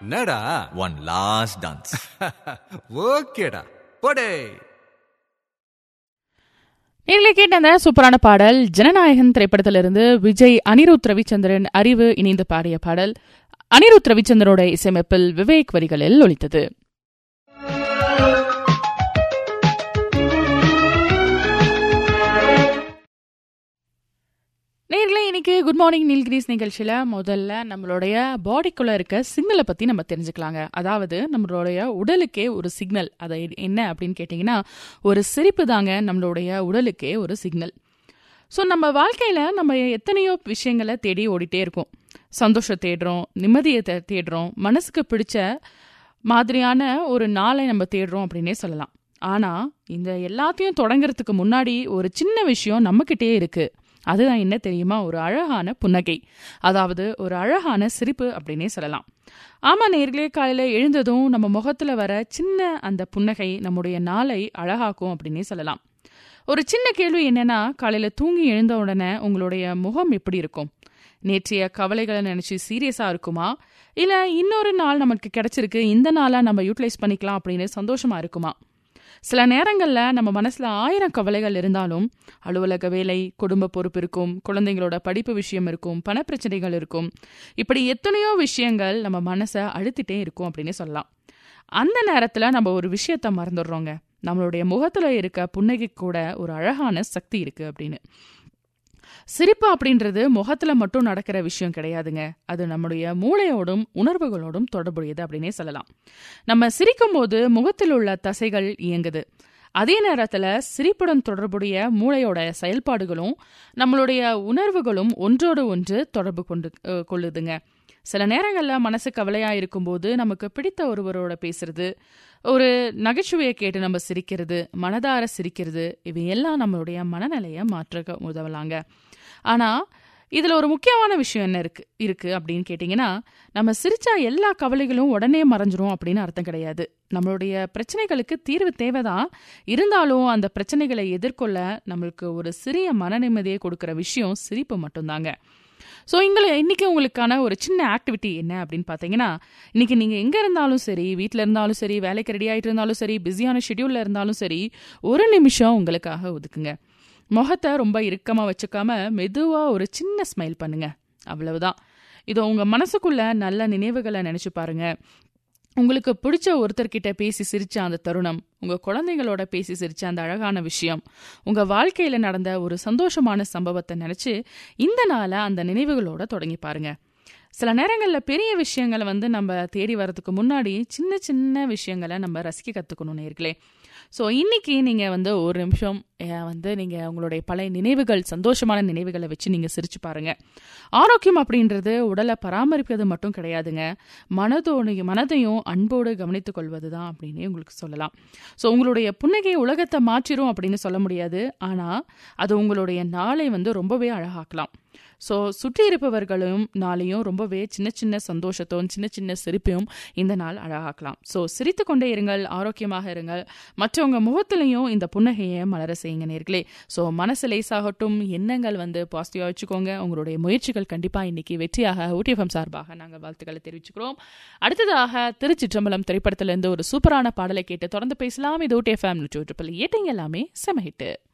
என்னடா one last dance ஓகேடா போடே நீங்களே கேட்ட அந்த சூப்பரான பாடல் ஜனநாயகன் திரைப்படத்திலிருந்து விஜய் அனிருத் ரவிச்சந்திரன் அறிவு இணைந்து பாடிய பாடல் அனிருத் ரவிச்சந்திரனோட இசையமைப்பில் விவேக் வரிகளில் ஒலித்தது நேர்களே இன்னைக்கு குட் மார்னிங் நீல்கிரிஸ் நிகழ்ச்சியில் முதல்ல நம்மளுடைய பாடிக்குள்ளே இருக்க சிக்னலை பற்றி நம்ம தெரிஞ்சுக்கலாங்க அதாவது நம்மளுடைய உடலுக்கே ஒரு சிக்னல் அதை என்ன அப்படின்னு கேட்டிங்கன்னா ஒரு சிரிப்பு தாங்க நம்மளுடைய உடலுக்கே ஒரு சிக்னல் ஸோ நம்ம வாழ்க்கையில் நம்ம எத்தனையோ விஷயங்களை தேடி ஓடிட்டே இருக்கோம் சந்தோஷம் தேடுறோம் நிம்மதியை தே- தேடுறோம் மனசுக்கு பிடிச்ச மாதிரியான ஒரு நாளை நம்ம தேடுறோம் அப்படின்னே சொல்லலாம் ஆனால் இந்த எல்லாத்தையும் தொடங்குறதுக்கு முன்னாடி ஒரு சின்ன விஷயம் நம்மக்கிட்டே இருக்கு அதுதான் என்ன தெரியுமா ஒரு அழகான புன்னகை அதாவது ஒரு அழகான சிரிப்பு அப்படின்னே சொல்லலாம் ஆமா நேர்களே காலையில எழுந்ததும் நம்ம முகத்துல வர சின்ன அந்த புன்னகை நம்முடைய நாளை அழகாக்கும் அப்படின்னே சொல்லலாம் ஒரு சின்ன கேள்வி என்னன்னா காலையில தூங்கி எழுந்த உடனே உங்களுடைய முகம் எப்படி இருக்கும் நேற்றைய கவலைகளை நினைச்சு சீரியஸா இருக்குமா இல்ல இன்னொரு நாள் நமக்கு கிடைச்சிருக்கு இந்த நாளா நம்ம யூட்டிலைஸ் பண்ணிக்கலாம் அப்படின்னு சந்தோஷமா இருக்குமா சில நேரங்களில் நம்ம மனசில் ஆயிரம் கவலைகள் இருந்தாலும் அலுவலக வேலை குடும்ப பொறுப்பு இருக்கும் குழந்தைங்களோட படிப்பு விஷயம் இருக்கும் பணப்பிரச்சனைகள் இருக்கும் இப்படி எத்தனையோ விஷயங்கள் நம்ம மனசை அழுத்திட்டே இருக்கும் அப்படின்னு சொல்லலாம் அந்த நேரத்தில் நம்ம ஒரு விஷயத்த மறந்துடுறோங்க நம்மளுடைய முகத்தில் இருக்க புன்னகை கூட ஒரு அழகான சக்தி இருக்கு அப்படின்னு சிரிப்பு அப்படின்றது முகத்துல மட்டும் நடக்கிற விஷயம் கிடையாதுங்க அது நம்முடைய மூளையோடும் உணர்வுகளோடும் தொடர்புடையது அப்படின்னே சொல்லலாம் நம்ம சிரிக்கும் போது முகத்தில் உள்ள தசைகள் இயங்குது அதே நேரத்துல சிரிப்புடன் தொடர்புடைய மூளையோட செயல்பாடுகளும் நம்மளுடைய உணர்வுகளும் ஒன்றோடு ஒன்று தொடர்பு கொண்டு அஹ், கொள்ளுதுங்க சில நேரங்களில் மனசு கவலையாக இருக்கும்போது நமக்கு பிடித்த ஒருவரோட பேசுறது ஒரு நகைச்சுவையை கேட்டு நம்ம சிரிக்கிறது மனதார சிரிக்கிறது இவை எல்லாம் நம்மளுடைய மனநிலையை மாற்ற உதவலாங்க ஆனால் இதில் ஒரு முக்கியமான விஷயம் என்ன இருக்கு இருக்கு அப்படின்னு கேட்டிங்கன்னா நம்ம சிரிச்சா எல்லா கவலைகளும் உடனே மறைஞ்சிரும் அப்படின்னு அர்த்தம் கிடையாது நம்மளுடைய பிரச்சனைகளுக்கு தீர்வு தேவைதான் இருந்தாலும் அந்த பிரச்சனைகளை எதிர்கொள்ள நம்மளுக்கு ஒரு சிறிய மன நிம்மதியை கொடுக்குற விஷயம் சிரிப்பு மட்டும்தாங்க ஸோ இங்களை இன்னைக்கு உங்களுக்கான ஒரு சின்ன ஆக்டிவிட்டி என்ன அப்படின்னு பார்த்தீங்கன்னா இன்னைக்கு நீங்கள் எங்கே இருந்தாலும் சரி வீட்டில் இருந்தாலும் சரி வேலைக்கு ரெடி ஆகிட்டு இருந்தாலும் சரி பிஸியான ஷெட்யூலில் இருந்தாலும் சரி ஒரு நிமிஷம் உங்களுக்காக ஒதுக்குங்க முகத்தை ரொம்ப இறுக்கமாக வச்சுக்காம மெதுவாக ஒரு சின்ன ஸ்மைல் பண்ணுங்க அவ்வளவுதான் இதோ உங்கள் மனசுக்குள்ள நல்ல நினைவுகளை நினச்சி பாருங்க உங்களுக்கு பிடிச்ச ஒருத்தர்கிட்ட பேசி சிரிச்ச அந்த தருணம் உங்க குழந்தைங்களோட பேசி சிரிச்ச அந்த அழகான விஷயம் உங்க வாழ்க்கையில நடந்த ஒரு சந்தோஷமான சம்பவத்தை நினைச்சு இந்த நாளை அந்த நினைவுகளோட தொடங்கி பாருங்க சில நேரங்களில் பெரிய விஷயங்களை வந்து நம்ம தேடி வரதுக்கு முன்னாடி சின்ன சின்ன விஷயங்களை நம்ம ரசிக்க கற்றுக்கணும் நேர்களே ஸோ இன்னைக்கு நீங்கள் வந்து ஒரு நிமிஷம் அஹ், வந்து நீங்கள் உங்களுடைய பழைய நினைவுகள் சந்தோஷமான நினைவுகளை வச்சு நீங்கள் சிரிச்சு பாருங்க ஆரோக்கியம் அப்படின்றது உடலை பராமரிப்பது மட்டும் கிடையாதுங்க மனதோடு மனதையும் அன்போடு கவனித்துக் கொள்வது தான் அப்படின்னு உங்களுக்கு சொல்லலாம் ஸோ உங்களுடைய புன்னகை உலகத்தை மாற்றிரும் அப்படின்னு சொல்ல முடியாது ஆனால் அது உங்களுடைய நாளை வந்து ரொம்பவே அழகாக்கலாம் ஸோ சுற்றி இருப்பவர்களும் நாளையும் ரொம்பவே சின்ன சின்ன சந்தோஷத்தோம் சின்ன சின்ன சிரிப்பையும் இந்த நாள் அழகாக்கலாம் ஸோ சிரித்து கொண்டே இருங்கள் ஆரோக்கியமாக இருங்கள் மற்றவங்க முகத்திலையும் இந்த புன்னகையை மலர செய்யுங்க நேர்களே ஸோ மனசு லேசாகட்டும் எண்ணங்கள் வந்து பாசிட்டிவாக வச்சுக்கோங்க உங்களுடைய முயற்சிகள் கண்டிப்பாக இன்னைக்கு வெற்றியாக ஊட்டிஎஃப்எம் சார்பாக நாங்கள் வாழ்த்துக்களை தெரிவிச்சுக்கிறோம் அடுத்ததாக திருச்சிற்றம்பலம் திரைப்படத்திலிருந்து ஒரு சூப்பரான பாடலை கேட்டு தொடர்ந்து பேசலாம் இது ஊட்டிஎஃப்எம் ட்ரிபிள் ஏட்டிங் எல்லாமே செம ஹிட்டு